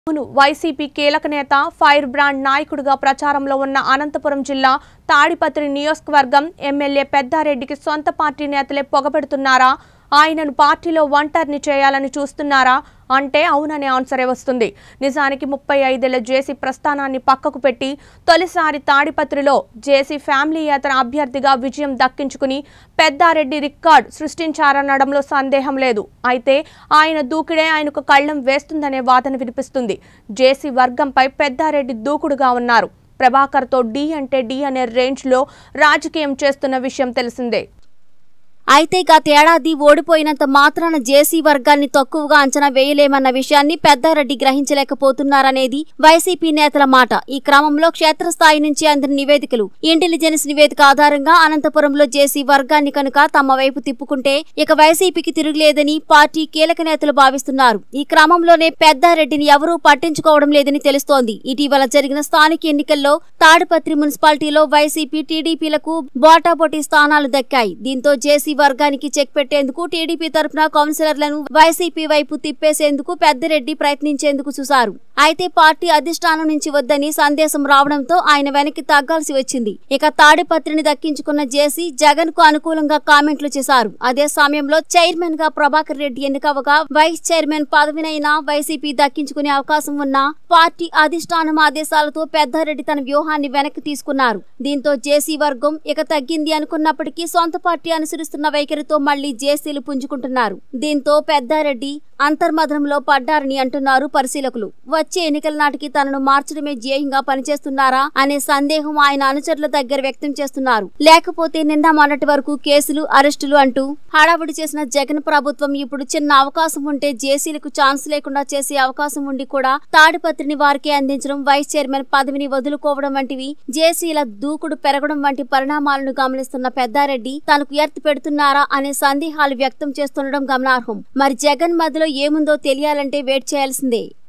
అవును వైసీపీ కీలక నేత ఫైర్ బ్రాండ్ నాయకుడిగా ప్రచారంలో ఉన్న అనంతపురం జిల్లా తాడిపత్రి నియోజకవర్గం ఎమ్మెల్యే పెద్దారెడ్డికి సొంత పార్టీ నేతలే పొగబెడుతున్నారా ఆయనను పార్టీలో ఒంటరిని చేయాలని చూస్తున్నారా అంటే అవుననే ఆన్సరే వస్తుంది నిజానికి ముప్పై ఐదేళ్ల జేసీ ప్రస్థానాన్ని పక్కకు పెట్టి తొలిసారి తాడిపత్రిలో జేసీ ఫ్యామిలీయేతర అభ్యర్థిగా విజయం దక్కించుకుని పెద్దారెడ్డి రికార్డ్ సృష్టించారనడంలో సందేహం లేదు అయితే ఆయన దూకుడే ఆయనకు కళ్ళం వేస్తుందనే వాదన వినిపిస్తుంది జేసీ వర్గంపై పెద్దారెడ్డి దూకుడుగా ఉన్నారు ప్రభాకర్తో డి అంటే డి అనే రేంజ్లో రాజకీయం చేస్తున్న విషయం తెలిసిందే అయితే గతేడాది ఓడిపోయినంత మాత్రాన జేసీ వర్గాన్ని తక్కువగా అంచనా వేయలేమన్న విషయాన్ని పెద్దారెడ్డి గ్రహించలేకపోతున్నారనేది వైసీపీ నేతల మాట ఈ క్రమంలో క్షేత్రస్థాయి నుంచి అందిన నివేదికలు ఇంటెలిజెన్స్ నివేదిక ఆధారంగా అనంతపురంలో జేసీ వర్గాన్ని కనుక తమ వైపు తిప్పుకుంటే ఇక వైసీపీకి తిరుగులేదని పార్టీ కీలక నేతలు భావిస్తున్నారు ఈ క్రమంలోనే పెద్దారెడ్డిని ఎవరూ పట్టించుకోవడం లేదని తెలుస్తోంది ఇటీవల జరిగిన స్థానిక ఎన్నికల్లో తాడిపత్రి మున్సిపాలిటీలో వైసీపీ టీడీపీలకు బోటాబోటీ స్థానాలు దక్కాయి దీంతో జేసీ వర్గానికి చెక్ పెట్టేందుకు టీడీపీ తరఫున కౌన్సిలర్లను వైసీపీ వైపు తిప్పేసేందుకు పెద్దిరెడ్డి ప్రయత్నించేందుకు చూశారు అయితే పార్టీ అధిష్టానం నుంచి వద్దని సందేశం రావడంతో ఆయన వెనక్కి తగ్గాల్సి వచ్చింది ఇక తాడిపత్రిని దక్కించుకున్న జేసీ జగన్ కు అనుకూలంగా కామెంట్లు చేశారు అదే సమయంలో చైర్మన్ గా ప్రభాకర్ రెడ్డి ఎన్నికవగా వైస్ చైర్మన్ పదవినైనా వైసీపీ దక్కించుకునే అవకాశం ఉన్నా పార్టీ అధిష్టానం ఆదేశాలతో పెద్దారెడ్డి తన వ్యూహాన్ని వెనక్కి తీసుకున్నారు దీంతో జేసీ వర్గం ఇక తగ్గింది అనుకున్నప్పటికీ సొంత పార్టీ అనుసరిస్తున్న వైఖరితో మళ్లీ జేసీలు పుంజుకుంటున్నారు దీంతో పెద్దారెడ్డి అంతర్మథనంలో పడ్డారని అంటున్నారు పరిశీలకులు వచ్చే ఎన్నికల నాటికి తనను మార్చడమే ధ్యేయంగా పనిచేస్తున్నారా అనే సందేహం ఆయన అనుచరుల దగ్గర వ్యక్తం చేస్తున్నారు లేకపోతే నిన్న మొన్నటి వరకు కేసులు అరెస్టులు అంటూ హడావుడి చేసిన జగన్ ప్రభుత్వం ఇప్పుడు చిన్న అవకాశం ఉంటే జేసీలకు ఛాన్స్ లేకుండా చేసే అవకాశం ఉండి కూడా తాడిపత్రిని వారికే అందించడం వైస్ చైర్మన్ పదవిని వదులుకోవడం వంటివి జేసీల దూకుడు పెరగడం వంటి పరిణామాలను గమనిస్తున్న పెద్దారెడ్డి తనకు ఎర్త్ పెడుతున్నారా అనే సందేహాలు వ్యక్తం చేస్తుండడం గమనార్హం మరి జగన్ మధ్యలో ఏముందో తెలియాలంటే వెయిట్ చేయాల్సిందే